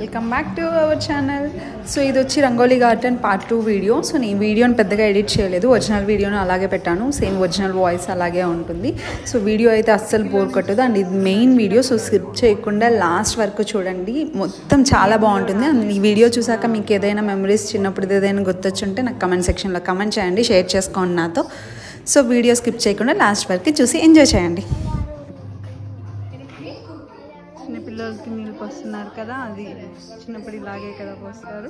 Welcome back to our channel so ఇది వచ్చి Rangoli garden part two video so నేను వీడియోని పెద్దగా ఎడిట్ చేయలేదు ఒరిజినల్ వీడియోని అలాగే పెట్టాను సేమ్ ఒరిజినల్ వాయిస్ అలాగే ఉంటుంది సో వీడియో అయితే అస్సలు బోర్ కొట్టదు అండ్ ఇది మెయిన్ వీడియో సో స్కిప్ చేయకుండా లాస్ట్ వరకు చూడండి మొత్తం చాలా బాగుంటుంది అండ్ ఈ వీడియో చూసాక మీకు ఏదైనా మెమరీస్ చిన్నప్పుడు ఏదైనా గుర్తొచ్చుంటే నాకు కమెంట్ సెక్షన్లో కమెంట్ చేయండి షేర్ చేసుకోండి నాతో సో వీడియో స్కిప్ చేయకుండా లాస్ట్ వరకు చూసి ఎంజాయ్ చేయండి చిన్న పిల్లలకి నీళ్ళు పోస్తున్నారు కదా అది చిన్నప్పుడు ఇలాగే కదా పోస్తారు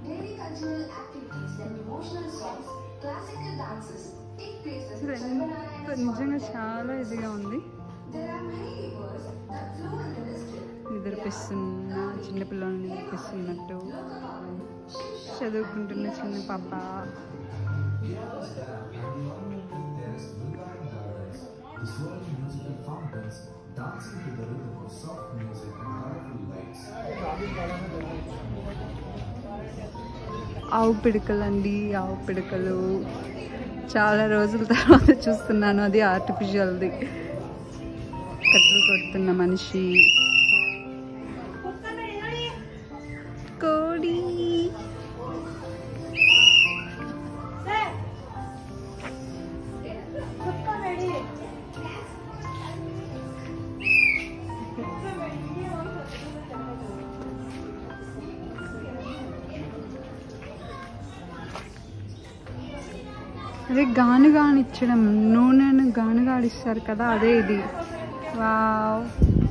అసలు ఎంత నిజంగా చాలా ఇదిగా ఉంది నిద్రపిస్తున్న చిన్న పిల్లల్ని నిద్రపిస్తున్నట్టు చదువుకుంటున్న చిన్న పాప ఆవు పిడకలండి ఆవు పిడకలు చాలా రోజుల తర్వాత చూస్తున్నాను అది ఆర్టిఫిషియల్ది కట్టెలు కొడుతున్న మనిషి కోడి అదే గానుగానిచ్చడం నూనెను గానుగాడిస్తారు కదా అదే ఇది వావ్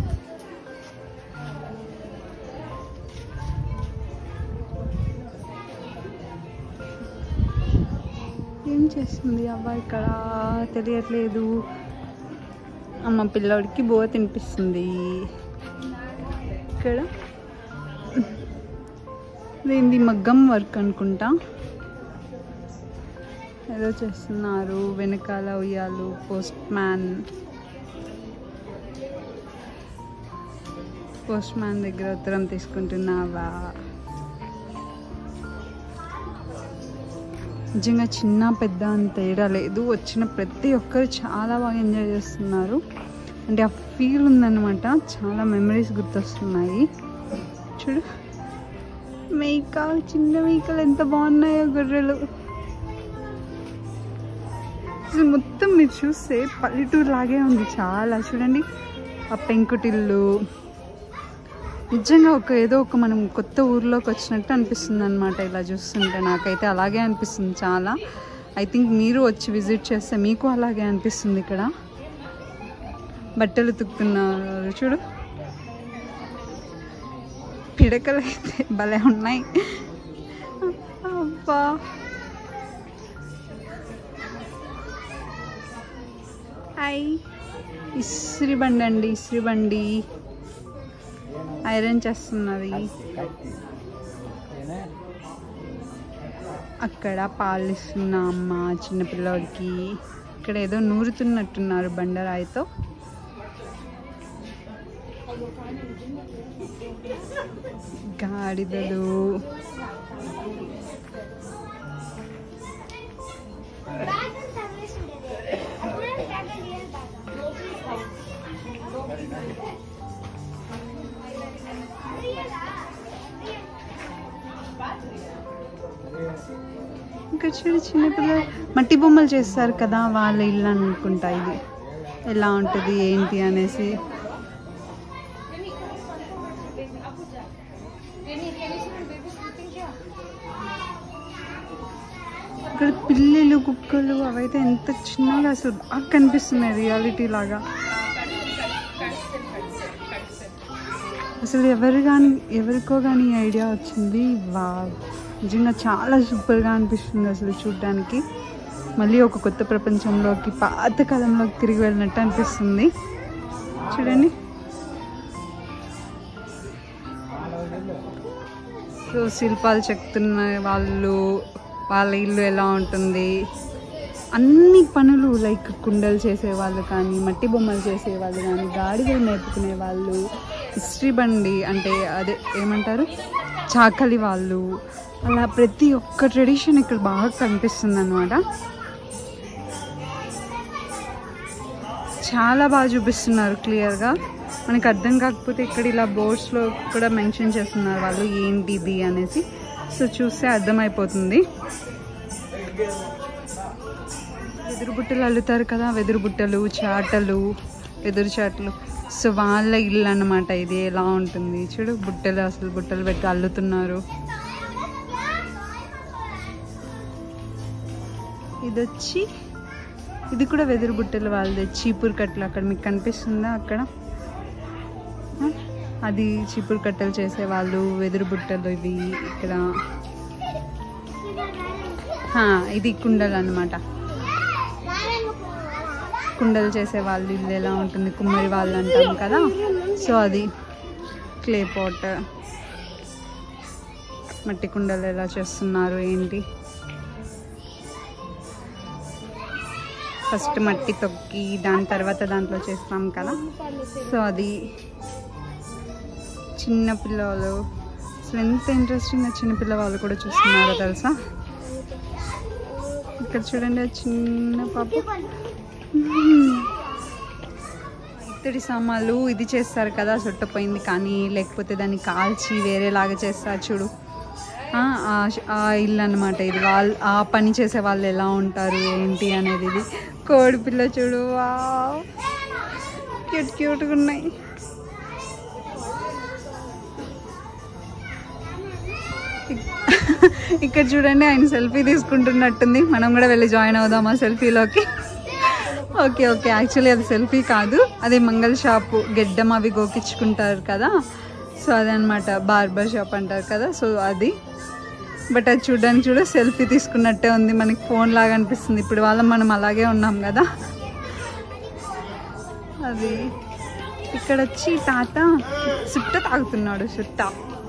ఏం చేస్తుంది అవ్వ ఇక్కడ తెలియట్లేదు అమ్మ పిల్లోడికి బువ్వ తినిపిస్తుంది ఇక్కడ ఇదేంది మగ్గం వర్క్ అనుకుంటా ఏదో చేస్తున్నారు వెనకాల ఉయ్యాలు పోస్ట్ మ్యాన్ పోస్ట్ మ్యాన్ దగ్గర ఉత్తరం తీసుకుంటున్నావా నిజంగా చిన్న పెద్ద అని తేడా లేదు వచ్చిన ప్రతి ఒక్కరు చాలా బాగా ఎంజాయ్ చేస్తున్నారు అంటే ఆ ఫీల్ ఉందన్నమాట చాలా మెమరీస్ గుర్తొస్తున్నాయి చూడు మేక చిన్న మేకలు ఎంత బాగున్నాయో గొర్రెలు అసలు మొత్తం మీరు చూస్తే పల్లెటూరు లాగే ఉంది చాలా చూడండి ఆ పెంకుటిల్లు నిజంగా ఒక ఏదో ఒక మనం కొత్త ఊర్లోకి వచ్చినట్టు అనిపిస్తుంది అనమాట ఇలా చూస్తుంటే నాకైతే అలాగే అనిపిస్తుంది చాలా ఐ థింక్ మీరు వచ్చి విజిట్ చేస్తే మీకు అలాగే అనిపిస్తుంది ఇక్కడ బట్టలు ఉతుకుతున్నారు చూడు పిడకలు అయితే భలే ఉన్నాయి అబ్బా హాయ్ ఇస్త్రీ బండి అండి ఇస్త్రీ బండి ఐరన్ చేస్తున్నది అక్కడ పాలు ఇస్తున్న అమ్మ చిన్నపిల్లడికి ఇక్కడ ఏదో నూరుతున్నట్టున్నారు బండరాయితో గాడిదలు ఇంకా చూడు చిన్నపిల్లలు మట్టి బొమ్మలు చేస్తారు కదా వాళ్ళ ఇల్లు అనుకుంటా ఇది ఎలా ఉంటుంది ఏంటి అనేసి ఇక్కడ పిల్లలు కుక్కలు అవైతే ఎంత చిన్నగా అసలు బాగా కనిపిస్తున్నాయి రియాలిటీ లాగా అసలు ఎవరు కానీ ఎవరికో కానీ ఈ ఐడియా వచ్చింది వా నిజంగా చాలా సూపర్గా అనిపిస్తుంది అసలు చూడ్డానికి మళ్ళీ ఒక కొత్త ప్రపంచంలోకి పాత కాలంలోకి తిరిగి వెళ్ళినట్టు అనిపిస్తుంది చూడండి సో శిల్పాలు చెక్తున్న వాళ్ళు వాళ్ళ ఇల్లు ఎలా ఉంటుంది అన్ని పనులు లైక్ కుండలు చేసేవాళ్ళు కానీ మట్టి బొమ్మలు చేసేవాళ్ళు కానీ గాడిదలు నేర్పుకునే వాళ్ళు ఇస్త్రీ బండి అంటే అదే ఏమంటారు చాకలి వాళ్ళు అలా ప్రతి ఒక్క ట్రెడిషన్ ఇక్కడ బాగా కనిపిస్తుంది అనమాట చాలా బాగా చూపిస్తున్నారు క్లియర్గా మనకు అర్థం కాకపోతే ఇక్కడ ఇలా బోర్డ్స్లో కూడా మెన్షన్ చేస్తున్నారు వాళ్ళు ఏంటి ఇది అనేసి సో చూస్తే అర్థమైపోతుంది వెదురు బుట్టలు అల్లుతారు కదా వెదురు బుట్టలు చాటలు వెదురు చాటలు సో వాళ్ళ ఇల్లు అన్నమాట ఇది ఎలా ఉంటుంది చూడు బుట్టలు అసలు బుట్టలు పెట్టి అల్లుతున్నారు ఇది వచ్చి ఇది కూడా వెదురు బుట్టలు వాళ్ళది చీపురు కట్టలు అక్కడ మీకు కనిపిస్తుందా అక్కడ ఆ? అది చీపురు కట్టలు చేసేవాళ్ళు వెదురు బుట్టలు ఇవి ఇక్కడ ఆ, ఇది కుండలు అన్నమాట కుండలు చేసే వాళ్ళు ఇల్లు ఎలా ఉంటుంది కుమ్మరి వాళ్ళు అంటాం కదా సో అది క్లే పాట్ మట్టి కుండలు ఎలా చేస్తున్నారు ఏంటి ఫస్ట్ మట్టి తొక్కి దాని తర్వాత దాంట్లో చేస్తాం కదా సో అది చిన్న పిల్లలు అసలు ఎంత ఇంట్రెస్టింగ్ చిన్న పిల్లవాళ్ళు కూడా చూస్తున్నారో తెలుసా ఇక్కడ చూడండి ఆ చిన్న పాప ఇత్తడి సామాన్లు ఇది చేస్తారు కదా సొట్టపోయింది కానీ లేకపోతే దాన్ని కాల్చి వేరేలాగా చేస్తారు చూడు ఆ, ఆ ష- ఆ ఇల్లు అనమాట ఇది వాళ్ళు ఆ పని చేసే వాళ్ళు ఎలా ఉంటారు ఏంటి అనేది ఇది కోడి పిల్ల చూడు వా క్యూట్ క్యూట్గా ఉన్నాయి ఇక్- ఇక్కడ చూడండి ఆయన సెల్ఫీ తీసుకుంటున్నట్టుంది మనం కూడా వెళ్ళి జాయిన్ అవుదామా సెల్ఫీలోకి ఓకే ఓకే యాక్చువల్లీ అది సెల్ఫీ కాదు అది మంగళ షాపు గెడ్డం అవి గోకించుకుంటారు కదా సో అదనమాట బార్బర్ షాప్ అంటారు కదా సో అది బట్ అది చూడడానికి చూడ సెల్ఫీ తీసుకున్నట్టే ఉంది మనకి ఫోన్ లాగా అనిపిస్తుంది ఇప్పుడు వాళ్ళ మనం అలాగే ఉన్నాం కదా అది ఇక్కడ వచ్చి తాత సుట్ట తాగుతున్నాడు సుట్ట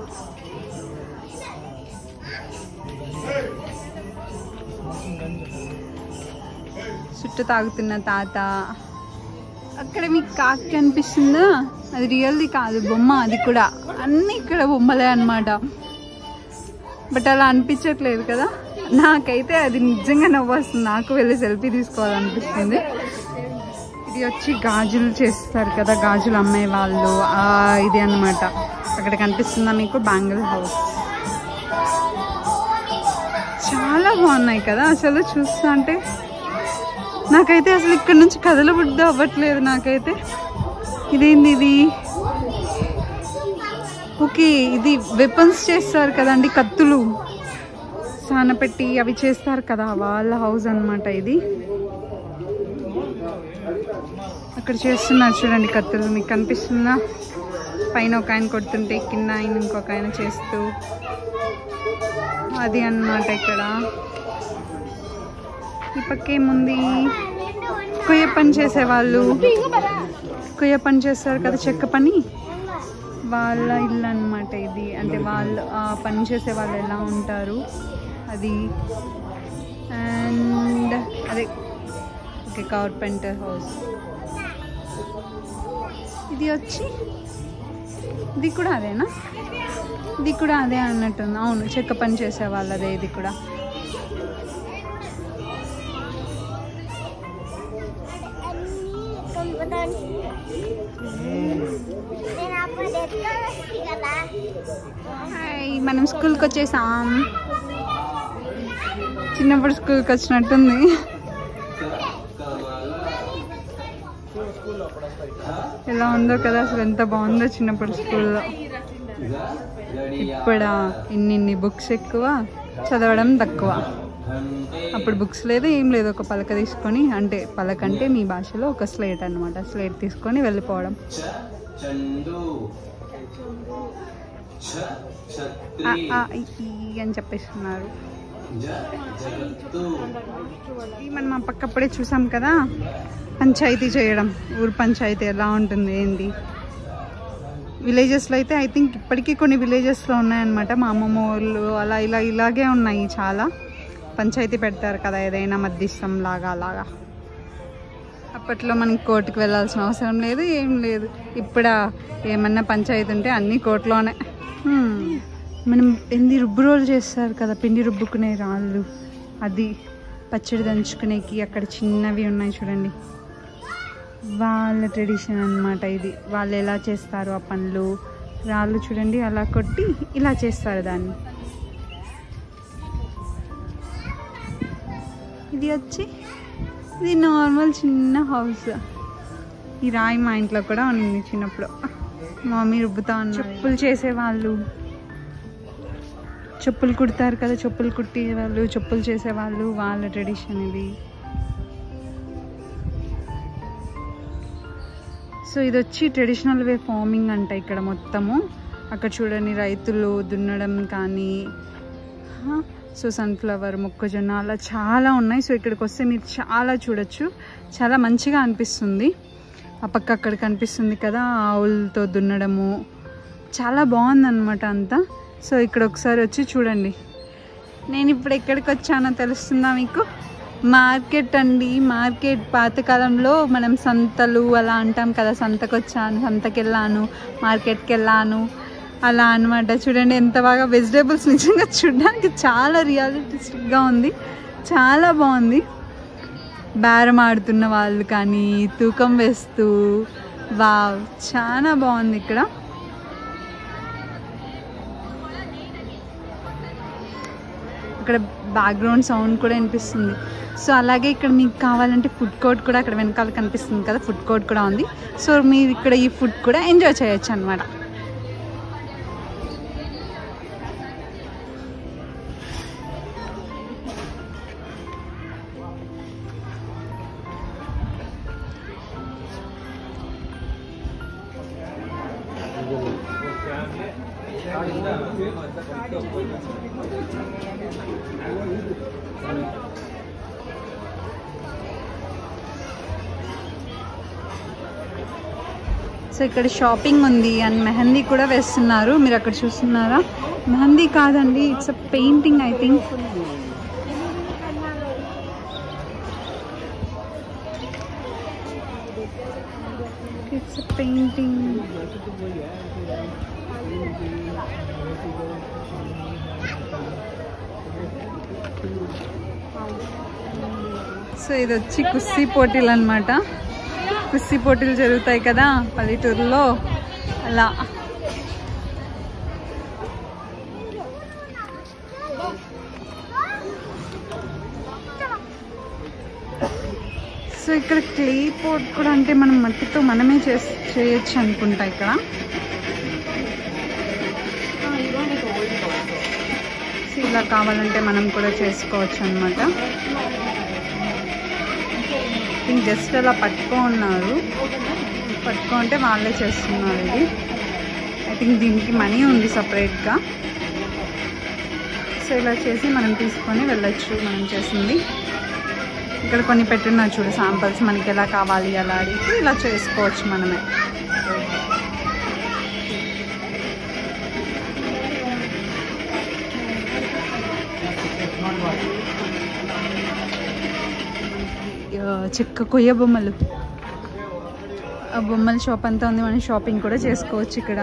చుట్టూ తాగుతున్న తాత అక్కడ మీకు కాకి కనిపిస్తుందా అది రియల్ది కాదు బొమ్మ అది కూడా అన్నీ ఇక్కడ బొమ్మలే అన్నమాట బట్ అలా అనిపించట్లేదు కదా నాకైతే అది నిజంగా నవ్వొస్తుంది నాకు వెళ్ళి సెల్ఫీ తీసుకోవాలనిపిస్తుంది ఇది వచ్చి గాజులు చేస్తారు కదా గాజులు అమ్మే వాళ్ళు ఆ ఇది అన్నమాట అక్కడ కనిపిస్తుందా మీకు బ్యాంగిల్ హౌస్ చాలా బాగున్నాయి కదా అసలు చూస్తా అంటే నాకైతే అసలు ఇక్కడ నుంచి కదలబుద్ధి అవ్వట్లేదు నాకైతే ఇదేంది ఇది ఓకే ఇది వెపన్స్ చేస్తారు కదండి కత్తులు సానపెట్టి అవి చేస్తారు కదా వాళ్ళ హౌస్ అన్నమాట ఇది అక్కడ చేస్తున్నారు చూడండి కత్తులు మీకు కనిపిస్తుందా పైన ఒక ఆయన కొడుతుంటే కింద ఆయన ఇంకొక ఆయన చేస్తూ అది అన్నమాట ఇక్కడ ఈ పక్క ఏముంది కొయ్య పని చేసేవాళ్ళు కొయ్య పని చేస్తారు కదా చెక్క పని వాళ్ళ ఇల్లు అన్నమాట ఇది అంటే వాళ్ళు ఆ పని చేసే వాళ్ళు ఎలా ఉంటారు అది అండ్ అదే ఓకే కార్పెంటర్ హౌస్ ఇది వచ్చి ఇది కూడా అదేనా ఇది కూడా అదే అన్నట్టుంది అవును చెక్క పని చేసే వాళ్ళదే ఇది కూడా హాయ్ మనం స్కూల్కి వచ్చేసాం చిన్నప్పుడు స్కూల్కి వచ్చినట్టుంది ఎలా ఉందో కదా అసలు ఎంత బాగుందో చిన్నప్పుడు స్కూల్లో ఇప్పుడు ఇన్ని ఇన్ని బుక్స్ ఎక్కువ చదవడం తక్కువ అప్పుడు బుక్స్ లేదు ఏం లేదు ఒక పలక తీసుకొని అంటే పలక అంటే మీ భాషలో ఒక స్లేట్ అన్నమాట స్లేట్ తీసుకొని వెళ్ళిపోవడం చందు ఛ ఆ, ఛత్రి ఆ, ఈ, ఈ అని చెప్పేస్తున్నారు జ జగత్తు ఇది మనం అప్పకప్పుడే చూసాం కదా పంచాయతీ చేయడం ఊరు పంచాయతీ ఎలా ఉంటుంది ఏంటి విలేజెస్లో అయితే ఐ థింక్ ఇప్పటికీ కొన్ని విలేజెస్లో ఉన్నాయన్నమాట మా అమ్మమ్మ ఊళ్ళు అలా ఇలా ఇలాగే ఉన్నాయి చాలా పంచాయతీ పెడతారు కదా ఏదైనా మధ్యస్థం లాగా అలాగా అప్పట్లో మనకి కోర్టుకు వెళ్ళాల్సిన అవసరం లేదు ఏం లేదు ఇప్పుడు ఏమన్నా పంచాయతీ ఉంటే అన్నీ కోర్టులోనే హ్మ్. మనం పిండి రుబ్బు రోలు చేస్తారు కదా పిండి రుబ్బుకునే రాళ్ళు అది పచ్చడి దంచుకునేకి అక్కడ చిన్నవి ఉన్నాయి చూడండి వాళ్ళ ట్రెడిషన్ అన్నమాట ఇది వాళ్ళు ఎలా చేస్తారు ఆ పనులు రాళ్ళు చూడండి అలా కొట్టి ఇలా చేస్తారు దాన్ని ఇది వచ్చి ఇది నార్మల్ చిన్న హౌస్ ఈ రాయి మా ఇంట్లో కూడా ఉంది చిన్నప్పుడు మా మమ్మీ రుబ్బుతా ఉన్నారు చెప్పులు చేసేవాళ్ళు చెప్పులు కుడతారు కదా చెప్పులు కుట్టే వాళ్ళు చెప్పులు చేసేవాళ్ళు వాళ్ళ ట్రెడిషన్ ఇది సో ఇది వచ్చి ట్రెడిషనల్ వే ఫార్మింగ్ అంట ఇక్కడ మొత్తము అక్కడ చూడండి రైతులు దున్నడం కానీ ఆ, సో సన్ఫ్లవర్ మొక్కజొన్న అలా చాలా ఉన్నాయి సో ఇక్కడికి వస్తే మీరు చాలా చూడొచ్చు చాలా మంచిగా అనిపిస్తుంది ఆ పక్క అక్కడ కనిపిస్తుంది కదా ఆవులతో దున్నడము చాలా బాగుందన్నమాట అంతా సో ఇక్కడ ఒకసారి వచ్చి చూడండి నేను ఇప్పుడు ఎక్కడికి వచ్చానో తెలుస్తుందా మీకు మార్కెట్ అండి మార్కెట్ పాతకాలంలో మనం సంతలు అలా అంటాం కదా సంతకు వచ్చాను సంతకి వెళ్ళాను మార్కెట్కి వెళ్ళాను అలా అనమాట చూడండి ఎంత బాగా వెజిటేబుల్స్ నిజంగా చూడడానికి చాలా రియాలిస్టిక్గా ఉంది చాలా బాగుంది బేరం ఆడుతున్న వాళ్ళు కానీ తూకం వేస్తూ వావ్ చాలా బాగుంది ఇక్కడ ఇక్కడ బ్యాక్గ్రౌండ్ సౌండ్ కూడా వినిపిస్తుంది సో అలాగే ఇక్కడ మీకు కావాలంటే ఫుడ్ కోర్ట్ కూడా అక్కడ వెనకాల కనిపిస్తుంది కదా ఫుడ్ కోర్ట్ కూడా ఉంది సో మీరు ఇక్కడ ఈ ఫుడ్ కూడా ఎంజాయ్ చేయొచ్చు అనమాట సో ఇక్కడ షాపింగ్ ఉంది అండ్ మెహందీ కూడా వేస్తున్నారు మీరు అక్కడ చూస్తున్నారా మెహందీ కాదండి it's a painting I think it's painting so ఇది వచ్చి కుస్తీ పోటీలు అనమాట కుస్తీ పోటీలు జరుగుతాయి కదా పల్లెటూరులో అలా సో ఇక్కడ క్లే పోట్ కూడా అంటే మనం మట్టితో మనమే చేస్ చేయొచ్చు అనుకుంటా ఇక్కడ సో ఇలా కావాలంటే మనం కూడా చేసుకోవచ్చు అనమాట థింక్ జస్ట్ అలా పట్టుకో ఉన్నారు పట్టుకో ఉంటే వాళ్ళే చేస్తున్నారు ఇది ఐ థింక్ దీనికి మనీ ఉంది సపరేట్గా సో ఇలా చేసి మనం తీసుకొని వెళ్ళొచ్చు మనం చేసింది ఇక్కడ కొన్ని పెట్టున్నారు చూడు శాంపిల్స్ మనకి ఎలా కావాలి అలా అడిగి ఇలా చేసుకోవచ్చు మనమే ఆ, చెక్క కొయ్య బొమ్మలు ఆ బొమ్మల షాప్ అంతా ఉంది మనం షాపింగ్ కూడా చేసుకోవచ్చు ఇక్కడ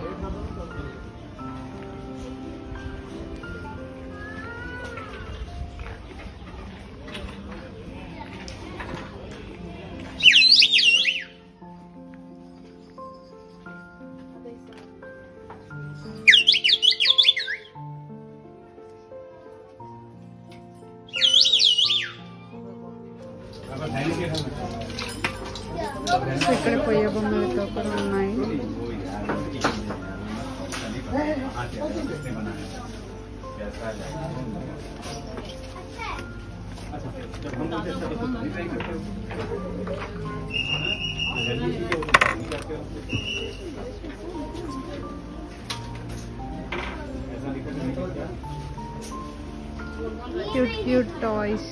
సో ఇక్కడ కొయ్య బొమ్మలతో కూడా ఉన్నాయి క్యూట్ క్యూట్ టాయ్స్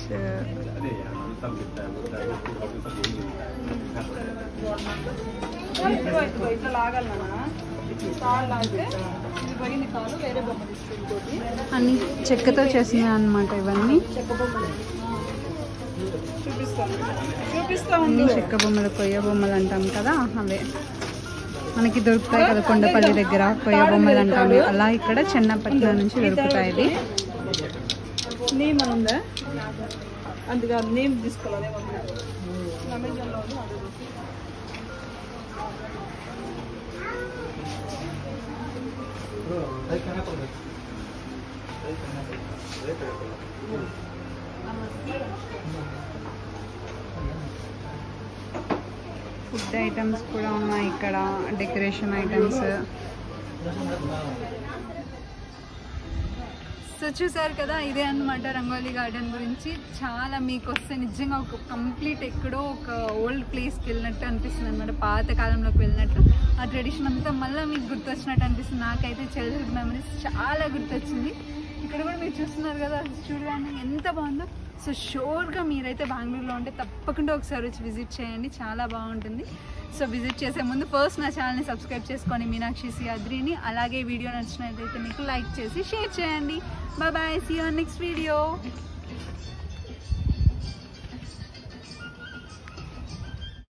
అన్ని చెక్కతో చేసినాయి అన్నమాట ఇవన్నీ అన్ని చెక్క బొమ్మలు కొయ్య బొమ్మలు అంటాం కదా అవే మనకి దొరుకుతాయి కదా కొండపల్లి దగ్గర కొయ్య బొమ్మలు అంటాం అలా ఇక్కడ చెన్నపట్నం నుంచి దొరుకుతాయి ఇది నేమ్ అని ఉందా అందుకే నేమ్ తీసుకోవాలి అమెజాన్లో ఉంది ఫుడ్ ఐటమ్స్ కూడా ఉన్నాయి ఇక్కడ డెకరేషన్ ఐటమ్స్ సో చూసారు కదా ఇదే అన్నమాట రంగోలీ గార్డెన్ గురించి చాలా మీకు వస్తే నిజంగా ఒక కంప్లీట్ ఎక్కడో ఒక ఓల్డ్ ప్లేస్కి వెళ్ళినట్టు అనిపిస్తుంది అనమాట పాత కాలంలోకి వెళ్ళినట్టు ఆ ట్రెడిషన్ అంతా మళ్ళీ మీకు గుర్తొచ్చినట్టు అనిపిస్తుంది నాకైతే చైల్డ్హుడ్ మెమరీస్ చాలా గుర్తొచ్చింది ఇక్కడ కూడా మీరు చూస్తున్నారు కదా చూడడానికి ఎంత బాగుందో సో షూర్గా మీరైతే బెంగళూరులో ఉంటే తప్పకుండా ఒకసారి వచ్చి విజిట్ చేయండి చాలా బాగుంటుంది సో విజిట్ చేసే ముందు ఫస్ట్ నా ఛానల్ని సబ్స్క్రైబ్ చేసుకొని మీనాక్షి సియాద్రిని అలాగే వీడియో నచ్చినట్లయితే మీకు లైక్ చేసి షేర్ చేయండి bye bye see on next video